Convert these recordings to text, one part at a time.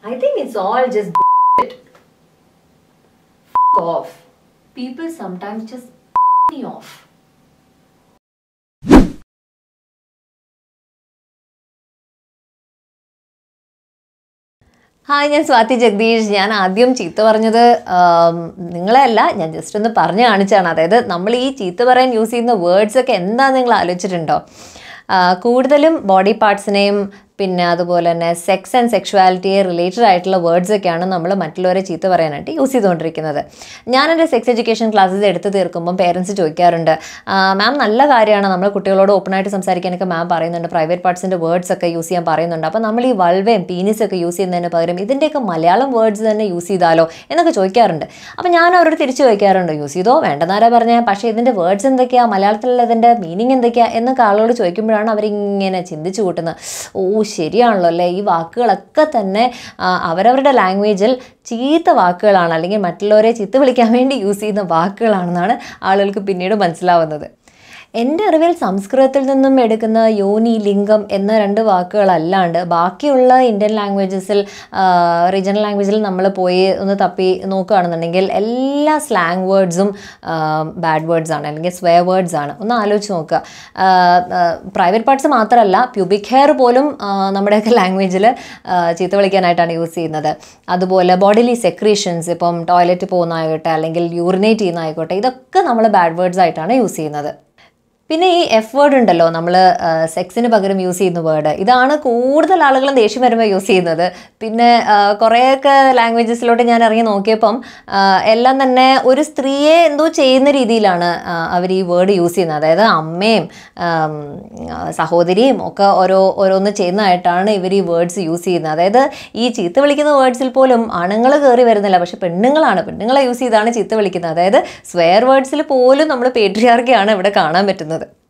I think it's all just bullshit. F off. People sometimes just me off. Hi ഞാൻ സ്വാതി ജഗദീഷ് ഞാൻ ആദ്യം ചീത്ത പറഞ്ഞത് ആം, നിങ്ങളെയല്ല ഞാൻ ജസ്റ്റ് ഒന്ന് പറഞ്ഞു കാണിച്ചാണ് അതായത് നമ്മൾ ഈ ചീത്ത പറയാൻ യൂസ് ചെയ്യുന്ന വേർഡ്സ് ഒക്കെ എന്താ നിങ്ങൾ ആലോചിച്ചിട്ടുണ്ടോ ആ, കൂടുതലും ബോഡി പാർട്സിനെയും പിന്നെ അതുപോലെ തന്നെ സെക്സ് ആൻഡ് സെക്ഷുവാലിറ്റിയെ റിലേറ്റഡ് ആയിട്ടുള്ള വേർഡ്സ് ഒക്കെയാണ് നമ്മൾ മറ്റുള്ളവരെ ചീത്ത പറയാനായിട്ട് യൂസ് ചെയ്തുകൊണ്ടിരിക്കുന്നത് ഞാൻ എൻ്റെ സെക്സ് എഡ്യൂക്കേഷൻ ക്ലാസ്സസ് എടുത്ത് തീർക്കുമ്പം പേരൻസ് ചോദിക്കാറുണ്ട് മാം നല്ല കാര്യമാണ് നമ്മൾ കുട്ടികളോട് ഓപ്പണായിട്ട് സംസാരിക്കാനൊക്കെ മാം പറയുന്നുണ്ട് പ്രൈവറ്റ് പാർട്സിൻ്റെ വേർഡ്സ് ഒക്കെ യൂസ് ചെയ്യാൻ പറയുന്നുണ്ട് അപ്പോൾ നമ്മൾ ഈ വൾവയും പീനിസ് ഒക്കെ യൂസ് ചെയ്യുന്നതിന് പകരം ഇതിൻ്റെയൊക്കെ മലയാളം വേർഡ്സ് തന്നെ യൂസ് ചെയ്താലോ എന്നൊക്കെ ചോദിക്കാറുണ്ട് അപ്പോൾ ഞാൻ അവരോട് തിരിച്ച് ചോദിക്കാറുണ്ട് യൂസ് ചെയ്തോ വേണ്ടെന്നാരാ പറഞ്ഞത് പക്ഷേ ഇതിൻ്റെ വേർഡ്സ് എന്തൊക്കെയാണ് മലയാളത്തിലുള്ള ഇതിൻ്റെ മീനിങ് എന്തൊക്കെയാണ് എന്നൊക്കെ ആളോട് ചോദിക്കുമ്പോഴാണ് അവരിങ്ങനെ ചിന്തിച്ചു കൂട്ടുന്നത് ഓ ശരിയാണല്ലോ അല്ലേ ഈ വാക്കുകളൊക്കെ തന്നെ ആ, അവരവരുടെ ലാംഗ്വേജിൽ ചീത്ത വാക്കുകളാണ് അല്ലെങ്കിൽ മറ്റുള്ളവരെ ചീത്ത വിളിക്കാൻ വേണ്ടി യൂസ് ചെയ്യുന്ന വാക്കുകളാണെന്നാണ് ആളുകൾക്ക് പിന്നീട് മനസ്സിലാവുന്നത് എൻ്റെ അറിവിൽ സംസ്കൃതത്തിൽ നിന്നും എടുക്കുന്ന യോനി ലിംഗം എന്ന രണ്ട് വാക്കുകളല്ലാണ്ട് ബാക്കിയുള്ള ഇന്ത്യൻ ലാംഗ്വേജസിൽ റീജിയണൽ ലാംഗ്വേജിൽ നമ്മൾ പോയി ഒന്ന് തപ്പി നോക്കുകയാണെന്നുണ്ടെങ്കിൽ എല്ലാ സ്ലാങ് വേർഡ്സും ബാഡ് വേർഡ്സ് ആണ് അല്ലെങ്കിൽ സ്വേ വേർഡ്സ് ആണ് ഒന്ന് ആലോചിച്ച് നോക്കുക പ്രൈവറ്റ് പാർട്സ് മാത്രമല്ല പ്യൂബിക് ഹെയർ പോലും ആ, നമ്മുടെയൊക്കെ ലാംഗ്വേജിൽ ചീത്ത വിളിക്കാനായിട്ടാണ് യൂസ് ചെയ്യുന്നത് അതുപോലെ ബോഡിലി സെക്രീഷൻസ് ഇപ്പം ടോയ്ലറ്റ് പോകുന്നതായിക്കോട്ടെ അല്ലെങ്കിൽ യൂറിനേറ്റ് ചെയ്യുന്നതായിക്കോട്ടെ ഇതൊക്കെ നമ്മൾ ബാഡ് വേർഡ്സ് ആയിട്ടാണ് യൂസ് ചെയ്യുന്നത് പിന്നെ ഈ എഫ് വേർഡ് ഉണ്ടല്ലോ നമ്മൾ സെക്സിന് പകരം യൂസ് ചെയ്യുന്ന വേർഡ് ഇതാണ് കൂടുതൽ ആളുകളും ദേഷ്യം വരുമ്പോൾ യൂസ് ചെയ്യുന്നത് പിന്നെ ആ, കുറേയൊക്കെ ലാംഗ്വേജസിലോട്ട് ഞാൻ ഇറങ്ങി നോക്കിയപ്പം ആ, എല്ലാം തന്നെ ഒരു സ്ത്രീയെ എന്തോ ചെയ്യുന്ന രീതിയിലാണ് അവർ ഈ വേർഡ് യൂസ് ചെയ്യുന്നത് അതായത് അമ്മയും ആം, ആ, സഹോദരിയും ഒക്കെ ഓരോ ഓരോന്ന് ചെയ്യുന്നതായിട്ടാണ് ഇവർ ഈ വേർഡ്സ് യൂസ് ചെയ്യുന്നത് അതായത് ഈ ചീത്ത വിളിക്കുന്ന വേർഡ്സിൽ പോലും ആണുങ്ങൾ കയറി വരുന്നില്ല പക്ഷെ പെണ്ണുങ്ങളാണ് പെണ്ണുങ്ങളെ യൂസ് ചെയ്താണ് ചീത്ത വിളിക്കുന്നത് അതായത് സ്വെയർ വേർഡ്സിൽ പോലും നമ്മൾ പേട്രിയാർക്കിയാണ് ഇവിടെ കാണാൻ പറ്റുന്നത്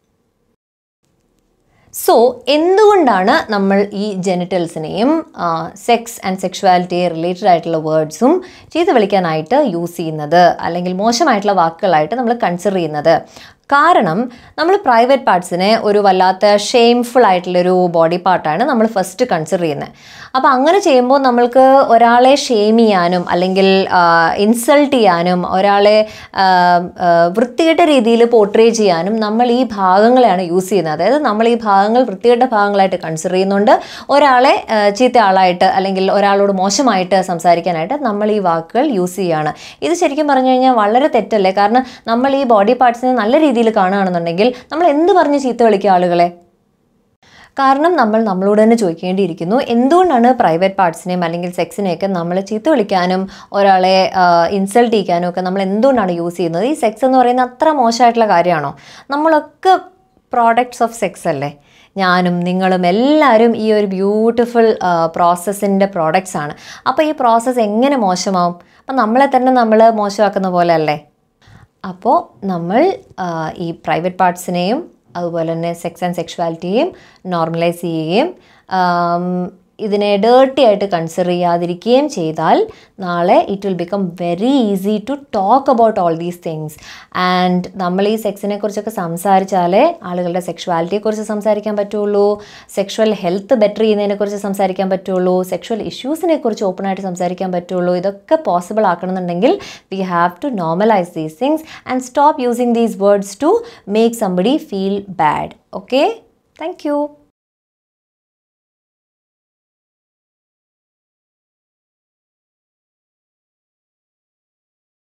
സോ എന്തുകൊണ്ടാണ് നമ്മൾ ഈ ജെനിറ്റൽസിനെയും സെക്സ് ആൻഡ് സെക്ഷുവാലിറ്റിയെ റിലേറ്റഡ് ആയിട്ടുള്ള വേർഡ്സും ചീത്ത വിളിക്കാനായിട്ട് യൂസ് ചെയ്യുന്നത് അല്ലെങ്കിൽ മോശമായിട്ടുള്ള വാക്കുകളായിട്ട് നമ്മൾ കൺസിഡർ ചെയ്യുന്നത് കാരണം നമ്മൾ പ്രൈവറ്റ് പാർട്സിനെ ഒരു വല്ലാത്ത ഷെയിംഫുൾ ആയിട്ടുള്ളൊരു ബോഡി പാർട്ടാണ് നമ്മൾ ഫസ്റ്റ് കൺസിഡർ ചെയ്യുന്നത് അപ്പോൾ അങ്ങനെ ചെയ്യുമ്പോൾ നമ്മൾക്ക് ഒരാളെ ഷെയിം ചെയ്യാനും അല്ലെങ്കിൽ ഇൻസൾട്ട് ചെയ്യാനും ഒരാളെ ആ, ആ, വൃത്തികെട്ട രീതിയിൽ പോർട്രേ ചെയ്യാനും നമ്മൾ ഈ ഭാഗങ്ങളെയാണ് യൂസ് ചെയ്യുന്നത് അതായത് നമ്മൾ ഈ ഭാഗങ്ങൾ വൃത്തികെട്ട ഭാഗങ്ങളായിട്ട് കൺസിഡർ ചെയ്യുന്നുണ്ട് ഒരാളെ ആ, ചീത്ത ആളായിട്ട് അല്ലെങ്കിൽ ഒരാളോട് മോശമായിട്ട് സംസാരിക്കാനായിട്ട് നമ്മൾ ഈ വാക്കുകൾ യൂസ് ചെയ്യുകയാണ് ഇത് ശരിക്കും പറഞ്ഞു കഴിഞ്ഞാൽ വളരെ തെറ്റല്ലേ കാരണം നമ്മൾ ഈ ബോഡി പാർട്സിനെ നല്ല രീതിയിൽ കാണുകയാണെന്നുണ്ടെങ്കിൽ നമ്മൾ എന്ത് പറഞ്ഞ് ചീത്ത വിളിക്കുക ആളുകളെ കാരണം നമ്മൾ നമ്മളോട് തന്നെ ചോദിക്കേണ്ടിയിരിക്കുന്നു എന്തുകൊണ്ടാണ് പ്രൈവറ്റ് പാർട്സിനെയും അല്ലെങ്കിൽ സെക്സിനെയൊക്കെ നമ്മൾ ചീത്ത വിളിക്കാനും ഒരാളെ ഇൻസൾട്ട് ചെയ്യിക്കാനും ഒക്കെ നമ്മൾ എന്തുകൊണ്ടാണ് യൂസ് ചെയ്യുന്നത് ഈ സെക്സ് എന്ന് പറയുന്നത് അത്ര മോശമായിട്ടുള്ള കാര്യമാണോ നമ്മളൊക്കെ പ്രോഡക്ട്സ് ഓഫ് സെക്സ് അല്ലേ ഞാനും നിങ്ങളും എല്ലാവരും ഈ ഒരു ബ്യൂട്ടിഫുൾ പ്രോസസ്സിൻ്റെ പ്രോഡക്റ്റ്സ് ആണ് അപ്പോൾ ഈ പ്രോസസ്സ് എങ്ങനെ മോശമാവും അപ്പം നമ്മളെ തന്നെ നമ്മൾ മോശമാക്കുന്ന പോലെ അല്ലേ അപ്പോൾ നമ്മൾ ആ, ഈ പ്രൈവറ്റ് പാർട്സിനെയും അതുപോലെ തന്നെ സെക്സ് ആൻഡ് സെക്ഷുവാലിറ്റിയെയും നോർമലൈസ് ചെയ്യുകയും ആം, ഇതിനെ ഡേർട്ടി ആയിട്ട് കൺസിഡർ ചെയ്യാതിരിക്കുകയും ചെയ്താൽ നാളെ it will become very easy to talk about all these things and നമ്മൾ ഈ സെക്സിനെ കുറിച്ചൊക്കെ സംസാരിച്ചാലേ ആളുകളുടെ സെക്ഷുവാലിറ്റിയെക്കുറിച്ച് സംസാരിക്കാൻ പറ്റുള്ളൂ സെക്ഷുവൽ ഹെൽത്ത് ബെറ്റർ ചെയ്യുന്നതിനെക്കുറിച്ച് സംസാരിക്കാൻ പറ്റുള്ളൂ സെക്ഷുവൽ ഇഷ്യൂസിനെ കുറിച്ച് ഓപ്പണായിട്ട് സംസാരിക്കാൻ പറ്റുള്ളൂ ഇതൊക്കെ പോസിബിൾ ആക്കണമെന്നുണ്ടെങ്കിൽ we have to normalize these things and stop using these words to make somebody feel bad okay thank U